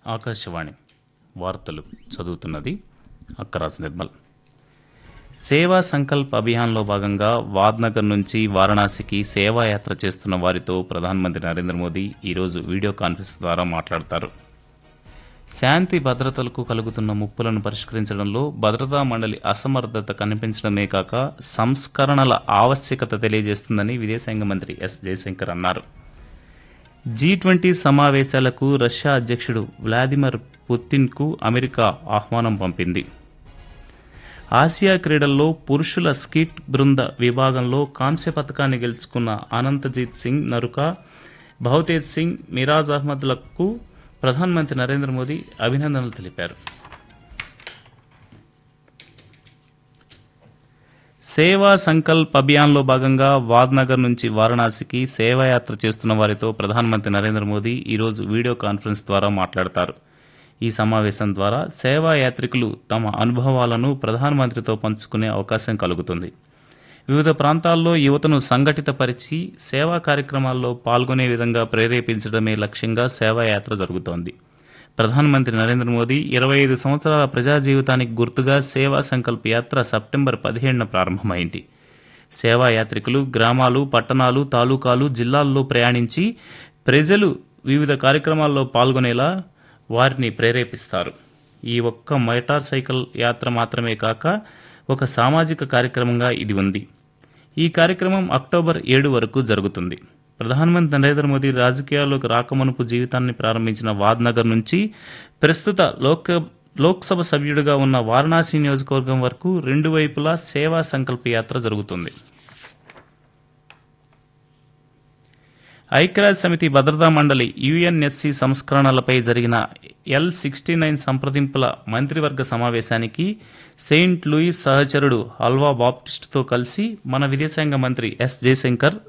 ఆకాశవాణి వార్తలు చదువుతున్నది అక్కరాజ్ నిర్మల్ సేవా సంకల్ప్ అభియాన్లో భాగంగా వాద్నగర్ నుంచి వారణాసికి సేవాయాత్ర చేస్తున్న వారితో ప్రధానమంత్రి నరేంద్ర మోదీ ఈరోజు వీడియో కాన్ఫరెన్స్ ద్వారా మాట్లాడతారు శాంతి భద్రతలకు కలుగుతున్న ముప్పులను పరిష్కరించడంలో భద్రతా మండలి అసమర్థత కనిపించడమే కాక సంస్కరణల ఆవశ్యకత తెలియజేస్తుందని విదేశాంగ మంత్రి ఎస్ జయశంకర్ అన్నారు జీ ట్వంటీ సమావేశాలకు రష్యా అధ్యక్షుడు వ్లాదిమిర్ పుతిన్కు అమెరికా ఆహ్వానం పంపింది ఆసియా క్రీడల్లో పురుషుల స్కీట్ బృంద విభాగంలో కాంస్య పథకాన్ని గెలుచుకున్న అనంతజీత్ సింగ్ నరుక భవతేజ్ సింగ్ మిరాజ్ అహ్మద్లకు ప్రధానమంత్రి నరేంద్ర మోదీ అభినందనలు తెలిపారు సేవా సంకల్ప్ అభియాన్లో భాగంగా వాద్నగర్ నుంచి వారణాసికి సేవాయాత్ర చేస్తున్న వారితో ప్రధానమంత్రి నరేంద్ర మోదీ ఈరోజు వీడియో కాన్ఫరెన్స్ ద్వారా మాట్లాడతారు ఈ సమావేశం ద్వారా సేవా యాత్రికులు తమ అనుభవాలను ప్రధానమంత్రితో పంచుకునే అవకాశం కలుగుతుంది వివిధ ప్రాంతాల్లో యువతను సంఘటితపరిచి సేవా కార్యక్రమాల్లో పాల్గొనే విధంగా ప్రేరేపించడమే లక్ష్యంగా సేవాయాత్ర జరుగుతోంది ప్రధానమంత్రి నరేంద్ర మోదీ ఇరవై ఐదు సంవత్సరాల ప్రజా జీవితానికి గుర్తుగా సేవా సంకల్ప యాత్ర సెప్టెంబర్ పదిహేడున ప్రారంభమైంది సేవా యాత్రికులు గ్రామాలు పట్టణాలు తాలూకాలు జిల్లాల్లో ప్రయాణించి ప్రజలు వివిధ కార్యక్రమాల్లో పాల్గొనేలా వారిని ప్రేరేపిస్తారు ఈ ఒక్క మోటార్ సైకిల్ యాత్ర మాత్రమే కాక ఒక సామాజిక కార్యక్రమంగా ఇది ఉంది ఈ కార్యక్రమం అక్టోబర్ ఏడు వరకు జరుగుతుంది ప్రధానమంత్రి నరేంద్ర మోదీ రాజకీయాల్లోకి రాకమునుపు జీవితాన్ని ప్రారంభించిన వాద్నగర్ నుంచి ప్రస్తుత లోక్ లోక్సభ సభ్యుడిగా ఉన్న వారణాసి నియోజకవర్గం వరకు రెండు వైపులా సేవా సంకల్ప యాత్ర జరుగుతుంది ఐక్యరాజ్య సమితి భద్రతా మండలి యుఎన్ఎస్సి సంస్కరణలపై జరిగిన ఎల్ సిక్స్టీ నైన్ సంప్రదింపుల మంత్రివర్గ సమావేశానికి సెయింట్ లూయిస్ సహచరుడు అల్వా బాప్టిస్ట్తో కలిసి మన విదేశాంగ మంత్రి ఎస్ జయశంకర్